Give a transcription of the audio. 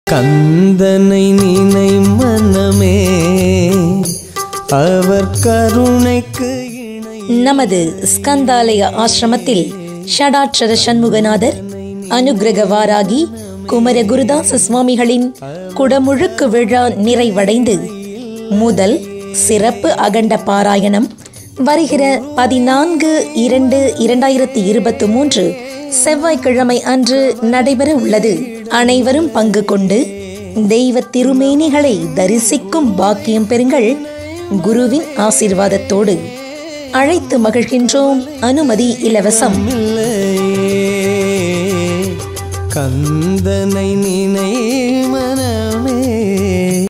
கந்தனை நினை மனமே அவர் கருணைக்கு இணை நமது ஸ்கந்தாலய ஆசிரமத்தில் ஷடாட்சர சண்முகநாதர் அனுகிரகவாராகி குமர குருதாச சுவாமிகளின் குடமுழுக்கு விழா நிறைவடைந்து முதல் சிறப்பு அகண்ட பாராயணம் வருகிற பதினான்கு இரண்டு இரண்டாயிரத்தி இருபத்தி மூன்று செவ்வாய்க்கிழமை அன்று நடைபெற உள்ளது அனைவரும் பங்கு கொண்டு தெய்வ திருமேனிகளை தரிசிக்கும் பாக்கியம் பெறுங்கள் குருவின் ஆசீர்வாதத்தோடு அழைத்து மகிழ்கின்றோம் அனுமதி இலவசம் இல்லையே கந்தனை நினை மனமே